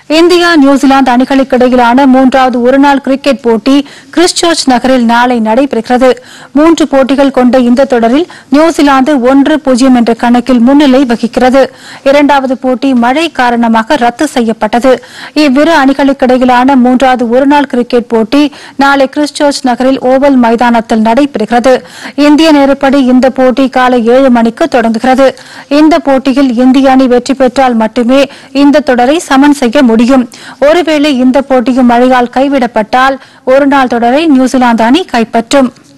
India New Zealand அணிகளுக்கு இடையிலான மூன்றாவது ஒருநாள் கிரிக்கெட் போட்டி கிறிஸ்ட்சர்ச் நகரில் நாளை நடைபெறுகிறது மூன்று போட்டிகள் கொண்ட இந்த தொடரில் நியூசிலாந்து ஒன்று பூஜ்ஜியம் என்ற கணக்கில் முன்னிலை வகிக்கிறது இரண்டாவது போட்டி மழை காரணமாக ரத்து செய்யப்பட்டது இவ்விரு அணிகளுக்கு இடையிலான மூன்றாவது ஒருநாள் கிரிக்கெட் போட்டி நாளை கிறிஸ்ட்சர்ச் நகரில் ஓவல் மைதானத்தில் நடைபெறுகிறது இந்திய நேரப்படி இந்த போட்டி காலை ஏழு மணிக்கு தொடங்குகிறது இந்த போட்டியில் இந்திய அணி வெற்றி பெற்றால் மட்டுமே இந்த தொடரை சமன் செய்ய முடியும் ஒருவேளை இந்த போட்டியும் மழையால் கைவிடப்பட்டால் ஒருநாள் தொடரை நியூசிலாந்து அணி கைப்பற்றும்